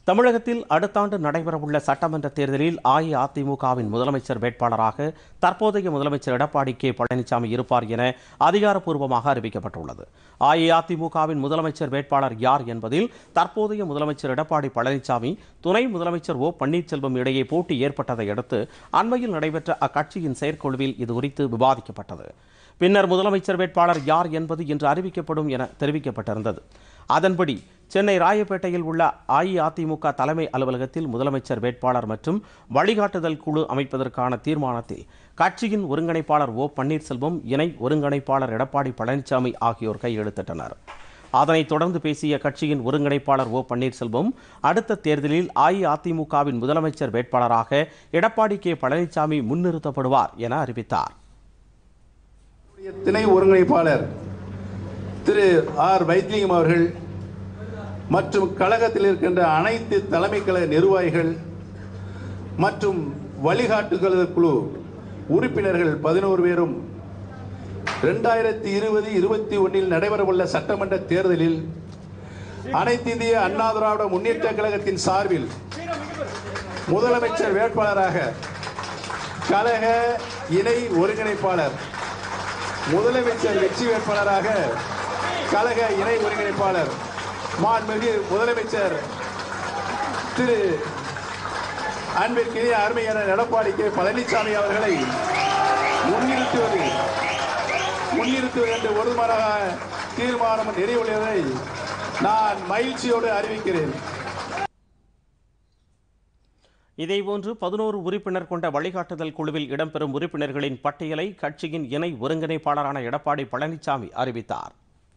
தமிழகத்தில் அடுத்த ஆண்டு நடைபெறவுள்ள சட்டமன்ற தேர்தலில் அஇஅதிமுகவின் முதலமைச்சர் வேட்பாளராக தற்போதைய முதலமைச்சர் எடப்பாடி கே பழனிசாமி இருப்பார் என அதிகாரப்பூர்வமாக அறிவிக்கப்பட்டுள்ளது அஇஅதிமுகவின் முதலமைச்சர் வேட்பாளர் யார் என்பதில் தற்போதைய முதலமைச்சர் எடப்பாடி பழனிசாமி துணை முதலமைச்சர் ஓ பன்னீர்செல்வம் இடையே போட்டி ஏற்பட்டதை அடுத்து அண்மையில் நடைபெற்ற அக்கட்சியின் செயற்குழுவில் இதுகுறித்து விவாதிக்கப்பட்டது பின்னர் முதலமைச்சர் வேட்பாளர் யார் என்பது இன்று அறிவிக்கப்படும் என தெரிவிக்கப்பட்டிருந்தது அதன்படி சென்னை ராயப்பேட்டையில் உள்ள அஇஅதிமுக தலைமை அலுவலகத்தில் முதலமைச்சர் வேட்பாளர் மற்றும் வழிகாட்டுதல் குழு அமைப்பதற்கான தீர்மானத்தில் கட்சியின் ஒருங்கிணைப்பாளர் ஓ பன்னீர்செல்வம் இணை ஒருங்கிணைப்பாளர் எடப்பாடி பழனிசாமி ஆகியோர் கையெழுத்திட்டனர் அதனைத் தொடர்ந்து பேசிய கட்சியின் ஒருங்கிணைப்பாளர் ஓ பன்னீர்செல்வம் அடுத்த தேர்தலில் அஇஅதிமுகவின் முதலமைச்சர் வேட்பாளராக எடப்பாடி கே பழனிசாமி முன்னிறுத்தப்படுவார் என அறிவித்தார் துணை ஒருங்கிணைப்பாளர் திரு ஆர் வைத்திலிங்கம் அவர்கள் மற்றும் கழகத்தில் இருக்கின்ற அனைத்து தலைமை கழக நிர்வாகிகள் மற்றும் வழிகாட்டுதல் குழு உறுப்பினர்கள் பதினோரு பேரும் ரெண்டாயிரத்தி இருபது இருபத்தி ஒன்றில் நடைபெறவுள்ள சட்டமன்ற தேர்தலில் அனைத்து இந்திய அண்ணா திராவிட முன்னேற்ற கழகத்தின் சார்பில் முதலமைச்சர் வேட்பாளராக கழக இணை ஒருங்கிணைப்பாளர் முதலமைச்சர் வெற்றி வேட்பாளராக கழக இணை ஒருங்கிணைப்பாளர் மாண்புமிகு முதலமைச்சர் திரு அன்பிற்கினிய அருமையான எடப்பாடி கே பழனிசாமி அவர்களை முன்னிறுத்துவது முன்னிறுத்துவது என்று ஒருமனதாக தீர்மானம் நிறைவுள்ளதை நான் மகிழ்ச்சியோடு அறிவிக்கிறேன் இதேபோன்று பதினோரு உறுப்பினர் கொண்ட வழிகாட்டுதல் குழுவில் இடம்பெறும் உறுப்பினர்களின் பட்டியலை கட்சியின் இணை ஒருங்கிணைப்பாளரான எடப்பாடி பழனிசாமி அறிவித்தார்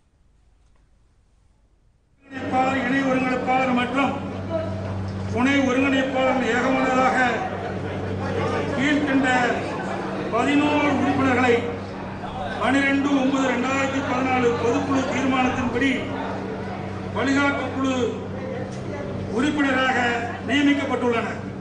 ஒருங்கிணைப்பாளர் இணை ஒருங்கிணைப்பாளர் மற்றும் துணை ஒருங்கிணைப்பாளர் ஏகமனதாக கீழ்கண்ட பதினோரு உறுப்பினர்களை பனிரெண்டு ஒன்பது ரெண்டாயிரத்தி பதினாலு பொதுக்குழு தீர்மானத்தின்படி வழிகாட்டு குழு உறுப்பினராக நியமிக்கப்பட்டுள்ளனர்